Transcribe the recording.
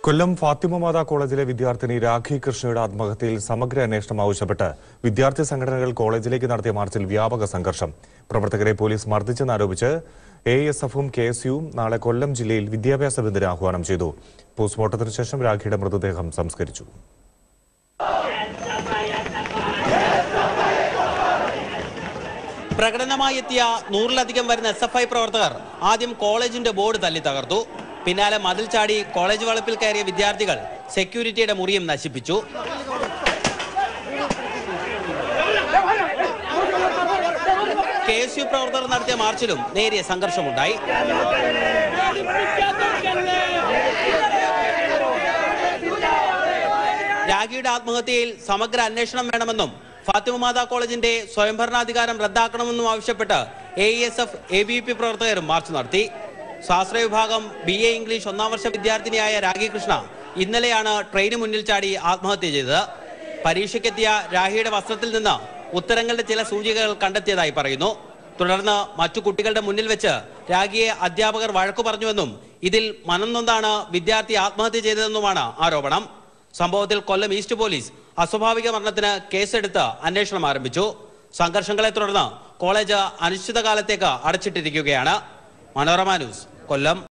കൊല്ലം ഫാത്തിമ മാതാ കോളേജിലെ വിദ്യാർത്ഥിനി രാഖി കൃഷ്ണയുടെ ആത്മഹത്യയിൽ സമഗ്ര അന്വേഷണം ആവശ്യപ്പെട്ട് വിദ്യാർത്ഥി സംഘടനകൾ കോളേജിലേക്ക് നടത്തിയ മാർച്ചിൽ വ്യാപക സംഘർഷം പ്രവർത്തകരെ പോലീസ് മർദ്ദിച്ചെന്നാരോപിച്ച് എ എസ് എഫും കെ എസ് യുവും നാളെ കൊല്ലം ജില്ലയിൽ വിദ്യാഭ്യാസ ബന്ദിന് ആഹ്വാനം ചെയ്തു പോസ്റ്റ്മോർട്ടത്തിന് ശേഷം രാഖിയുടെ മൃതദേഹം സംസ്കരിച്ചു പ്രകടനമായി എത്തിയ നൂറിലധികം വരുന്ന എസ് എഫ് ഐ പ്രവർത്തകർ ആദ്യം കോളേജിന്റെ ബോർഡ് തല്ലി തകർത്തു പിന്നാലെ മതിൽ ചാടി കോളേജ് വളപ്പിൽ കയറിയ വിദ്യാർത്ഥികൾ സെക്യൂരിറ്റിയുടെ മുറിയും നശിപ്പിച്ചു കെ എസ് യു പ്രവർത്തകർ നടത്തിയ മാർച്ചിലും നേരിയ സംഘർഷമുണ്ടായി രാഖിയുടെ ആത്മഹത്യയിൽ സമഗ്ര അന്വേഷണം വേണമെന്നും ഫാത്തിമ മാതാ കോളേജിന്റെ സ്വയംഭരണാധികാരം റദ്ദാക്കണമെന്നും ആവശ്യപ്പെട്ട് A S F A B P പ്രവർത്തകരും മാർച്ച് നടത്തി ശാസ്ത്ര വിഭാഗം ബി എ ഇംഗ്ലീഷ് ഒന്നാം വർഷ വിദ്യാർത്ഥിനിയായ രാഖി കൃഷ്ണ ഇന്നലെയാണ് ട്രെയിന് മുന്നിൽ ചാടി ആത്മഹത്യ ചെയ്തത് പരീക്ഷയ്ക്കെത്തിയ രാഹിയുടെ വസ്ത്രത്തിൽ നിന്ന് ഉത്തരങ്ങളുടെ ചില സൂചികകൾ കണ്ടെത്തിയതായി പറയുന്നു തുടർന്ന് മറ്റു കുട്ടികളുടെ മുന്നിൽ വെച്ച് രാഖിയെ അധ്യാപകർ വഴക്കു പറഞ്ഞുവെന്നും ഇതിൽ മനം നൊന്താണ് വിദ്യാർത്ഥി ആത്മഹത്യ ചെയ്തതെന്നുമാണ് ആരോപണം സംഭവത്തിൽ കൊല്ലം ഈസ്റ്റ് പോലീസ് അസ്വാഭാവിക മരണത്തിന് കേസെടുത്ത് അന്വേഷണം ആരംഭിച്ചു സംഘർഷങ്ങളെ തുടർന്ന് കോളേജ് അനിശ്ചിതകാലത്തേക്ക് അടച്ചിട്ടിരിക്കുകയാണ് മനോരമ ന്യൂസ് കൊല്ലം